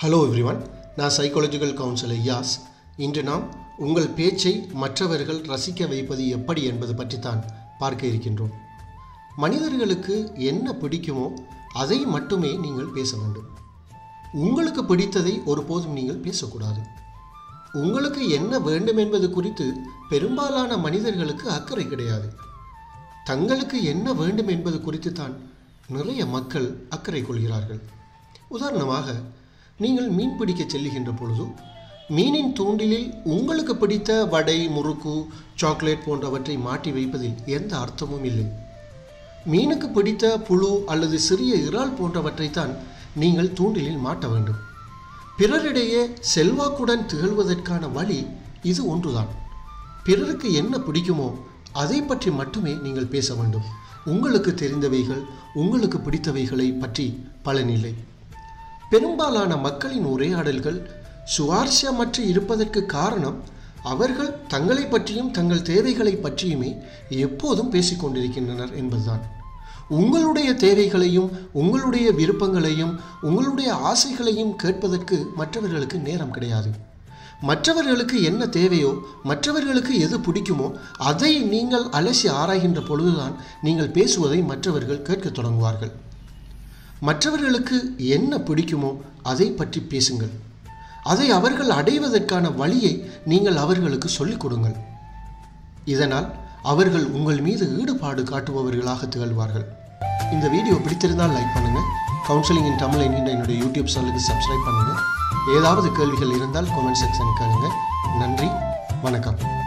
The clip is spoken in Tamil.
ஹலோ எவ்ரிவன் நான் சைக்காலஜிக்கல் கவுன்சிலர் யாஸ் இன்று நாம் உங்கள் பேச்சை மற்றவர்கள் ரசிக்க வைப்பது எப்படி என்பது பற்றித்தான் பார்க்க இருக்கின்றோம் மனிதர்களுக்கு என்ன பிடிக்குமோ அதை மட்டுமே நீங்கள் பேச வேண்டும் உங்களுக்கு பிடித்ததை ஒருபோதும் நீங்கள் பேசக்கூடாது உங்களுக்கு என்ன வேண்டும் என்பது குறித்து பெரும்பாலான மனிதர்களுக்கு அக்கறை கிடையாது தங்களுக்கு என்ன வேண்டும் என்பது குறித்து தான் நிறைய மக்கள் அக்கறை கொள்கிறார்கள் உதாரணமாக நீங்கள் மீன் பிடிக்க செல்லுகின்ற பொழுது மீனின் தூண்டிலில் உங்களுக்கு பிடித்த வடை முறுக்கு சாக்லேட் போன்றவற்றை மாட்டி வைப்பதில் எந்த அர்த்தமும் இல்லை மீனுக்கு பிடித்த புழு அல்லது சிறிய இறால் போன்றவற்றைத்தான் நீங்கள் தூண்டிலில் மாட்ட வேண்டும் பிறரிடையே செல்வாக்குடன் திகழ்வதற்கான வழி இது ஒன்றுதான் பிறருக்கு என்ன பிடிக்குமோ அதை பற்றி மட்டுமே நீங்கள் பேச வேண்டும் உங்களுக்கு தெரிந்தவைகள் உங்களுக்கு பிடித்தவைகளை பற்றி பலனில்லை பெரும்பாலான மக்களின் உரையாடல்கள் சுவாரஸ்யமற்று இருப்பதற்கு காரணம் அவர்கள் தங்களை பற்றியும் தங்கள் தேவைகளை பற்றியுமே எப்போதும் பேசிக்கொண்டிருக்கின்றனர் என்பதுதான் உங்களுடைய தேவைகளையும் உங்களுடைய விருப்பங்களையும் உங்களுடைய ஆசைகளையும் கேட்பதற்கு மற்றவர்களுக்கு நேரம் கிடையாது மற்றவர்களுக்கு என்ன தேவையோ மற்றவர்களுக்கு எது பிடிக்குமோ அதை நீங்கள் அலசி ஆராய்கின்ற பொழுதுதான் நீங்கள் பேசுவதை மற்றவர்கள் கேட்கத் தொடங்குவார்கள் மற்றவர்களுக்கு என்ன பிடிக்குமோ அதை பற்றி பேசுங்கள் அதை அவர்கள் அடைவதற்கான வழியை நீங்கள் அவர்களுக்கு சொல்லிக் கொடுங்கள் இதனால் அவர்கள் உங்கள் மீது ஈடுபாடு காட்டுபவர்களாக திகழ்வார்கள் இந்த வீடியோ பிடித்திருந்தால் லைக் பண்ணுங்கள் கவுன்சிலிங் இன் தமிழ் என்கின்ற என்னுடைய யூடியூப் சேனலுக்கு சப்ஸ்கிரைப் பண்ணுங்கள் ஏதாவது கேள்விகள் இருந்தால் கமெண்ட் செக்ஷன் கேளுங்க நன்றி வணக்கம்